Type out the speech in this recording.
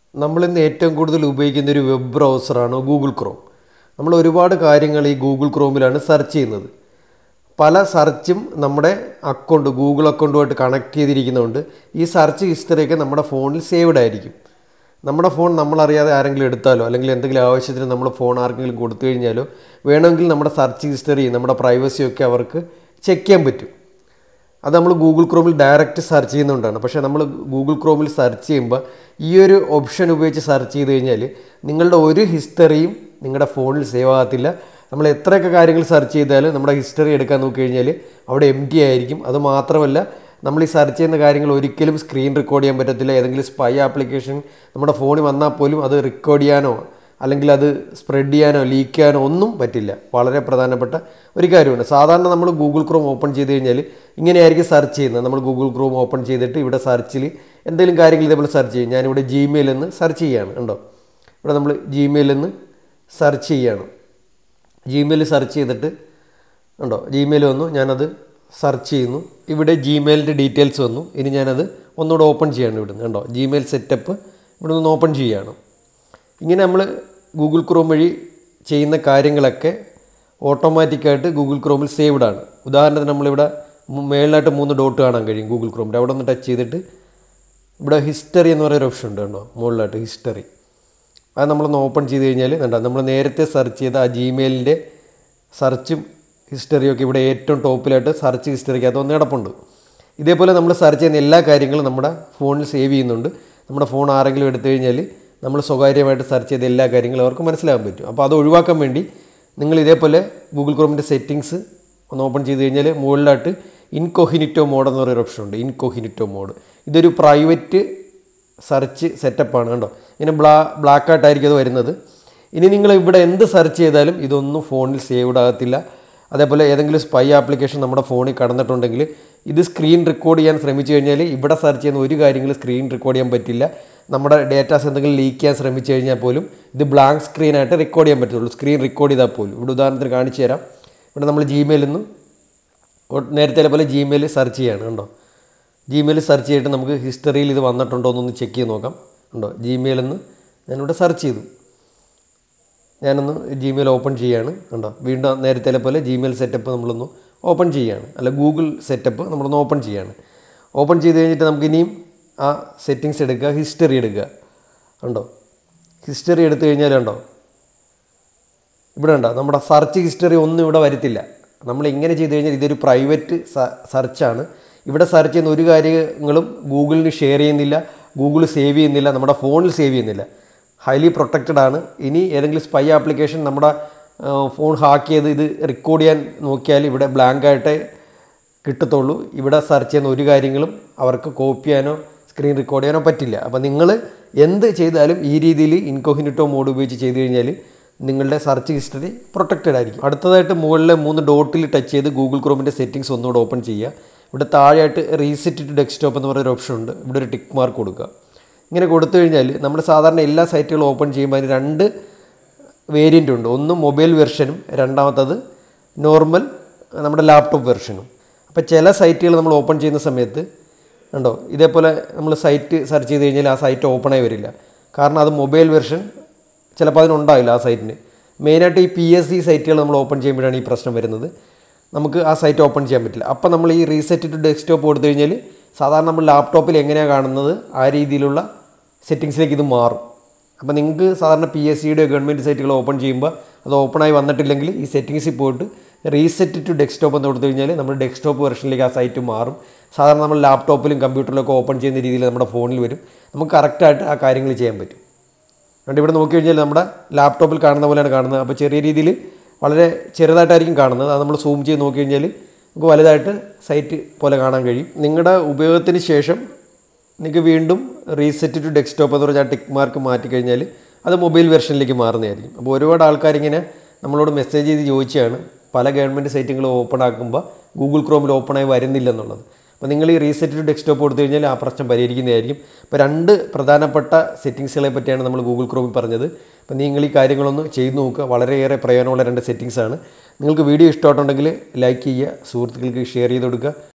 നമ്മളിന്ന് ഏറ്റവും കൂടുതൽ ഉപയോഗിക്കുന്ന ഒരു വെബ് ബ്രൗസറാണ് ഗൂഗിൾ ക്രോം നമ്മൾ ഒരുപാട് കാര്യങ്ങൾ ഈ ഗൂഗിൾ ക്രോമിലാണ് സെർച്ച് ചെയ്യുന്നത് പല സെർച്ചും നമ്മുടെ അക്കൗണ്ട് ഗൂഗിൾ അക്കൗണ്ടുമായിട്ട് കണക്ട് ചെയ്തിരിക്കുന്നതുകൊണ്ട് ഈ സെർച്ച് ഹിസ്റ്ററിയൊക്കെ നമ്മുടെ ഫോണിൽ സേവ്ഡ് ആയിരിക്കും നമ്മുടെ ഫോൺ നമ്മളറിയാതെ ആരെങ്കിലും എടുത്താലോ അല്ലെങ്കിൽ എന്തെങ്കിലും ആവശ്യത്തിന് നമ്മൾ ഫോൺ ആർക്കെങ്കിലും കൊടുത്തു കഴിഞ്ഞാലോ വേണമെങ്കിൽ നമ്മുടെ സെർച്ച് ഹിസ്റ്ററി നമ്മുടെ പ്രൈവസിയൊക്കെ അവർക്ക് ചെക്ക് ചെയ്യാൻ പറ്റും അത് നമ്മൾ ഗൂഗിൾ ക്രോമിൽ ഡയറക്റ്റ് സെർച്ച് ചെയ്യുന്നതുകൊണ്ടാണ് പക്ഷേ നമ്മൾ ഗൂഗിൾ ക്രോമിൽ സെർച്ച് ചെയ്യുമ്പോൾ ഈ ഒരു ഓപ്ഷൻ ഉപയോഗിച്ച് സെർച്ച് ചെയ്ത് കഴിഞ്ഞാൽ നിങ്ങളുടെ ഒരു ഹിസ്റ്ററിയും നിങ്ങളുടെ ഫോണിൽ സേവ് ആകത്തില്ല നമ്മൾ എത്രയൊക്കെ കാര്യങ്ങൾ സെർച്ച് ചെയ്താലും നമ്മുടെ ഹിസ്റ്ററി എടുക്കാൻ നോക്കി കഴിഞ്ഞാൽ അവിടെ എം ടി ആയിരിക്കും അത് മാത്രമല്ല നമ്മൾ ഈ സെർച്ച് ചെയ്യുന്ന കാര്യങ്ങൾ ഒരിക്കലും സ്ക്രീൻ റെക്കോർഡ് ചെയ്യാൻ പറ്റത്തില്ല ഏതെങ്കിലും സ്പൈ ആപ്ലിക്കേഷൻ നമ്മുടെ ഫോണിൽ വന്നാൽ പോലും അത് റെക്കോർഡ് ചെയ്യാനോ അല്ലെങ്കിൽ അത് സ്പ്രെഡ് ചെയ്യാനോ ലീക്ക് ചെയ്യാനോ ഒന്നും പറ്റില്ല വളരെ പ്രധാനപ്പെട്ട ഒരു കാര്യമാണ് സാധാരണ നമ്മൾ ഗൂഗിൾ ക്രോം ഓപ്പൺ ചെയ്ത് കഴിഞ്ഞാൽ ഇങ്ങനെയായിരിക്കും സെർച്ച് ചെയ്യുന്നത് നമ്മൾ ഗൂഗിൾ ക്രോം ഓപ്പൺ ചെയ്തിട്ട് ഇവിടെ സെർച്ചിൽ എന്തെങ്കിലും കാര്യങ്ങൾ ഇതേപോലെ സെർച്ച് ചെയ്യും ഞാനിവിടെ ജിമെയിൽ എന്ന് സെർച്ച് ചെയ്യുകയാണ് ഉണ്ടോ ഇവിടെ നമ്മൾ ജിമെയിൽ എന്ന് സെർച്ച് ചെയ്യുകയാണ് ജിമെയിൽ സെർച്ച് ചെയ്തിട്ട് ഉണ്ടോ ജിമെയിൽ വന്നു ഞാനത് സെർച്ച് ചെയ്യുന്നു ഇവിടെ ജിമെയിലിൻ്റെ ഡീറ്റെയിൽസ് വന്നു ഇനി ഞാനത് ഒന്നുകൂടെ ഓപ്പൺ ചെയ്യാണ് ഇവിടുന്ന് കണ്ടോ ജിമെയിൽ സെറ്റപ്പ് ഇവിടെ നിന്ന് ഓപ്പൺ ചെയ്യുകയാണ് ഇങ്ങനെ നമ്മൾ ഗൂഗിൾ ക്രോം വഴി ചെയ്യുന്ന കാര്യങ്ങളൊക്കെ ഓട്ടോമാറ്റിക്കായിട്ട് ഗൂഗിൾ ക്രോമിൽ സേവ്ഡ് ആണ് ഉദാഹരണത്തിന് നമ്മളിവിടെ മു- മേളിലായിട്ട് മൂന്ന് ഡോട്ട് കാണാൻ കഴിയും ഗൂഗിൾ ക്രോമിൽ അവിടെ ഒന്ന് ടച്ച് ചെയ്തിട്ട് ഇവിടെ ഹിസ്റ്ററി എന്ന് പറയുന്ന ഓപ്ഷൻ ഉണ്ട് കേട്ടോ മുകളിലായിട്ട് ഹിസ്റ്ററി അത് നമ്മളൊന്ന് ഓപ്പൺ ചെയ്ത് കഴിഞ്ഞാൽ കണ്ടോ നമ്മൾ നേരത്തെ സെർച്ച് ചെയ്ത ആ ജിമെയിലിൻ്റെ സെർച്ചും ഹിസ്റ്ററിയൊക്കെ ഇവിടെ ഏറ്റവും ടോപ്പിലായിട്ട് സെർച്ച് ഹിസ്റ്ററിക്കകത്ത് ഒന്ന് കിടപ്പുണ്ട് ഇതേപോലെ നമ്മൾ സെർച്ച് ചെയ്യുന്ന എല്ലാ കാര്യങ്ങളും നമ്മുടെ ഫോണിൽ സേവ് ചെയ്യുന്നുണ്ട് നമ്മുടെ ഫോൺ ആരെങ്കിലും എടുത്തു കഴിഞ്ഞാൽ നമ്മൾ സ്വകാര്യമായിട്ട് സെർച്ച് ചെയ്ത എല്ലാ കാര്യങ്ങളും അവർക്ക് മനസ്സിലാക്കാൻ പറ്റും അപ്പോൾ അത് ഒഴിവാക്കാൻ വേണ്ടി നിങ്ങൾ ഇതേപോലെ ഗൂഗിൾ ക്രോമിൻ്റെ സെറ്റിങ്സ് ഒന്ന് ഓപ്പൺ ചെയ്ത് കഴിഞ്ഞാൽ മുകളിലായിട്ട് ഇൻകൊഹിനിറ്റോ മോഡ് എന്ന് പറയുന്ന ഓപ്ഷൻ ഉണ്ട് ഇൻകൊഹിനിറ്റോ മോഡ് ഇതൊരു പ്രൈവറ്റ് സെർച്ച് സെറ്റപ്പാണ് കണ്ടോ ഇങ്ങനെ ബ്ലാ ബ്ലാക്ക് ആയിട്ടായിരിക്കും അത് വരുന്നത് ഇനി നിങ്ങൾ ഇവിടെ എന്ത് സെർച്ച് ചെയ്താലും ഇതൊന്നും ഫോണിൽ സേവ്ഡ് ആകത്തില്ല അതേപോലെ ഏതെങ്കിലും സ്പൈ ആപ്ലിക്കേഷൻ നമ്മുടെ ഫോണിൽ കടന്നിട്ടുണ്ടെങ്കിൽ ഇത് സ്ക്രീൻ റെക്കോർഡ് ചെയ്യാൻ ശ്രമിച്ചു കഴിഞ്ഞാൽ ഇവിടെ സെർച്ച് ചെയ്യുന്ന ഒരു കാര്യങ്ങളും സ്ക്രീൻ റെക്കോർഡ് ചെയ്യാൻ പറ്റില്ല നമ്മുടെ ഡേറ്റാസ് എന്തെങ്കിലും ലീക്ക് ചെയ്യാൻ ശ്രമിച്ചു കഴിഞ്ഞാൽ പോലും ഇത് ബ്ലാങ്ക് സ്ക്രീനായിട്ട് റെക്കോർഡ് ചെയ്യാൻ പറ്റുള്ളൂ സ്ക്രീൻ റെക്കോർഡ് ചെയ്താൽ പോലും ഇവിടെ ഉദാഹരണത്തിന് കാണിച്ചു തരാം ഇവിടെ നമ്മൾ ജിമെയിൽ നിന്ന് ഒ- നേരത്തെ പോലെ ജിമെയിൽ സെർച്ച് ചെയ്യാണ് കണ്ടോ ജിമെയിൽ സെർച്ച് ചെയ്തിട്ട് നമുക്ക് ഹിസ്റ്ററിയിൽ ഇത് വന്നിട്ടുണ്ടോ എന്നൊന്ന് ചെക്ക് ചെയ്ത് നോക്കാം ഉണ്ടോ ജിമെയിൽ നിന്ന് ഞാനിവിടെ സെർച്ച് ചെയ്തു ഞാനൊന്ന് ജിമെയിൽ ഓപ്പൺ ചെയ്യാണ് കണ്ടോ വീണ്ടും നേരത്തെ പോലെ ജിമെയിൽ സെറ്റപ്പ് നമ്മളൊന്ന് ഓപ്പൺ ചെയ്യാണ് അല്ല ഗൂഗിൾ സെറ്റപ്പ് നമ്മളൊന്ന് ഓപ്പൺ ചെയ്യാണ് ഓപ്പൺ ചെയ്ത് കഴിഞ്ഞിട്ട് നമുക്ക് ഇനിയും ആ സെറ്റിങ്സ് എടുക്കുക ഹിസ്റ്ററി എടുക്കുക ഉണ്ടോ ഹിസ്റ്ററി എടുത്തു കഴിഞ്ഞാൽ ഉണ്ടോ ഇവിടെ ഉണ്ടോ നമ്മുടെ സെർച്ച് ഹിസ്റ്ററി ഒന്നും ഇവിടെ വരത്തില്ല നമ്മൾ ഇങ്ങനെ ചെയ്ത് കഴിഞ്ഞാൽ ഇതൊരു പ്രൈവറ്റ് സെർച്ചാണ് ഇവിടെ സെർച്ച് ചെയ്യുന്ന ഒരു കാര്യങ്ങളും ഗൂഗിളിന് ഷെയർ ചെയ്യുന്നില്ല ഗൂഗിൾ സേവ് ചെയ്യുന്നില്ല നമ്മുടെ ഫോണിൽ സേവ് ചെയ്യുന്നില്ല ഹൈലി പ്രൊട്ടക്റ്റഡ് ആണ് ഇനി ഏതെങ്കിലും സ്പൈ ആപ്ലിക്കേഷൻ നമ്മുടെ ഫോൺ ഹാക്ക് ചെയ്ത് ഇത് റെക്കോർഡ് ചെയ്യാൻ നോക്കിയാൽ ഇവിടെ ബ്ലാങ്ക് ആയിട്ടേ കിട്ടത്തുള്ളൂ ഇവിടെ സെർച്ച് ചെയ്യുന്ന ഒരു കാര്യങ്ങളും അവർക്ക് കോപ്പി ചെയ്യാനോ സ്ക്രീൻ റെക്കോർഡ് ചെയ്യാനോ പറ്റില്ല അപ്പോൾ നിങ്ങൾ എന്ത് ചെയ്താലും ഈ രീതിയിൽ ഇൻകോഹിനിറ്റോ മോഡ് ഉപയോഗിച്ച് ചെയ്ത് കഴിഞ്ഞാൽ നിങ്ങളുടെ സെർച്ച് ഹിസ്റ്ററി പ്രൊട്ടക്റ്റഡ് ആയിരിക്കും അടുത്തതായിട്ട് മുകളിലെ മൂന്ന് ഡോട്ടിൽ ടച്ച് ചെയ്ത് ഗൂഗിൾ ക്രോമിൻ്റെ സെറ്റിങ്സ് ഒന്നുകൂടെ ഓപ്പൺ ചെയ്യുക ഇവിടെ താഴെയായിട്ട് റീസെറ്റ് ടു ഡെസ്ക്ടോപ്പ് എന്ന് പറയുന്ന ഒരു ഓപ്ഷൻ ഉണ്ട് ഇവിടെ ഒരു ടിക്ക് മാർക്ക് കൊടുക്കുക ഇങ്ങനെ കൊടുത്തു കഴിഞ്ഞാൽ നമ്മൾ സാധാരണ എല്ലാ സൈറ്റുകളും ഓപ്പൺ ചെയ്യുമ്പോൾ അതിന് രണ്ട് വേരിയൻ്റ് ഉണ്ട് ഒന്ന് മൊബൈൽ വെർഷനും രണ്ടാമത്തത് നോർമൽ നമ്മുടെ ലാപ്ടോപ്പ് വെർഷനും അപ്പോൾ ചില സൈറ്റുകൾ നമ്മൾ ഓപ്പൺ ചെയ്യുന്ന സമയത്ത് ഉണ്ടോ ഇതേപോലെ നമ്മൾ സൈറ്റ് സെർച്ച് ചെയ്ത് കഴിഞ്ഞാൽ ആ സൈറ്റ് ഓപ്പൺ ആയി വരില്ല കാരണം അത് മൊബൈൽ വെർഷൻ ചിലപ്പോൾ അതിനുണ്ടാവില്ല ആ സൈറ്റിന് മെയിനായിട്ട് ഈ പി എസ് സി സൈറ്റുകൾ നമ്മൾ ഓപ്പൺ ചെയ്യുമ്പോഴാണ് ഈ പ്രശ്നം വരുന്നത് നമുക്ക് ആ സൈറ്റ് ഓപ്പൺ ചെയ്യാൻ പറ്റില്ല അപ്പോൾ നമ്മൾ ഈ റീസെറ്റ് ടു ഡെസ്ക്ടോപ്പ് കൊടുത്തു കഴിഞ്ഞാൽ സാധാരണ നമ്മൾ ലാപ്ടോപ്പിൽ എങ്ങനെയാണ് കാണുന്നത് ആ രീതിയിലുള്ള സെറ്റിങ്സിലേക്ക് ഇത് മാറും അപ്പോൾ നിങ്ങൾക്ക് സാധാരണ പി എസ് സിയുടെ ഗവൺമെൻറ് സൈറ്റുകൾ ഓപ്പൺ ചെയ്യുമ്പോൾ അത് ഓപ്പണായി വന്നിട്ടില്ലെങ്കിൽ ഈ സെറ്റിങ്സിൽ പോയിട്ട് റീസെറ്റ് ടു ഡെസ്ക്ടോപ്പ് എന്ന് കൊടുത്തു കഴിഞ്ഞാൽ നമ്മൾ ഡെസ്ക്ടോപ്പ് വെർഷനിലേക്ക് ആ സൈറ്റ് മാറും സാധാരണ നമ്മൾ ലാപ്ടോപ്പിലും കമ്പ്യൂട്ടറിലൊക്കെ ഓപ്പൺ ചെയ്യുന്ന രീതിയിൽ നമ്മുടെ ഫോണിൽ വരും നമുക്ക് കറക്റ്റായിട്ട് ആ കാര്യങ്ങൾ ചെയ്യാൻ പറ്റും അതുകൊണ്ട് ഇവിടെ നോക്കി കഴിഞ്ഞാൽ നമ്മുടെ ലാപ്ടോപ്പിൽ കാണുന്ന പോലെയാണ് കാണുന്നത് അപ്പോൾ ചെറിയ രീതിയിൽ വളരെ ചെറുതായിട്ടായിരിക്കും കാണുന്നത് അത് നമ്മൾ സൂം ചെയ്ത് നോക്കി കഴിഞ്ഞാൽ നമുക്ക് വലുതായിട്ട് സൈറ്റ് പോലെ കാണാൻ കഴിയും നിങ്ങളുടെ ഉപയോഗത്തിന് ശേഷം നിങ്ങൾക്ക് വീണ്ടും റീസെറ്റ് ടു ഡെസ്ക്ടോപ്പ് എന്ന് പറഞ്ഞാൽ ടിക്ക് മാർക്ക് മാറ്റി കഴിഞ്ഞാൽ അത് മൊബൈൽ വെർഷനിലേക്ക് മാറുന്നതായിരിക്കും അപ്പോൾ ഒരുപാട് ആൾക്കാർ ഇങ്ങനെ നമ്മളോട് മെസ്സേജ് ചെയ്ത് ചോദിച്ചാണ് പല ഗവൺമെൻറ് സൈറ്റുകൾ ഓപ്പൺ ആക്കുമ്പോൾ ഗൂഗിൾ ക്രോമിൽ ഓപ്പണായി വരുന്നില്ല എന്നുള്ളത് അപ്പോൾ നിങ്ങൾ ഈ റീസെറ്റ് ടു ഡെസ്ക്ടോപ്പ് കൊടുത്തു കഴിഞ്ഞാൽ ആ പ്രശ്നം പരിഹരിക്കുന്നതായിരിക്കും അപ്പോൾ രണ്ട് പ്രധാനപ്പെട്ട സെറ്റിങ്സുകളെ പറ്റിയാണ് നമ്മൾ ഗൂഗിൾ ക്രോമിൽ പറഞ്ഞത് അപ്പോൾ നിങ്ങൾ ഈ കാര്യങ്ങളൊന്ന് ചെയ്ത് നോക്കുക വളരെയേറെ പ്രയോജനമുള്ള രണ്ട് സെറ്റിങ്സാണ് നിങ്ങൾക്ക് വീഡിയോ ഇഷ്ടമായിട്ടുണ്ടെങ്കിൽ ലൈക്ക് ചെയ്യുക സുഹൃത്തുക്കൾക്ക് ഷെയർ ചെയ്ത് കൊടുക്കുക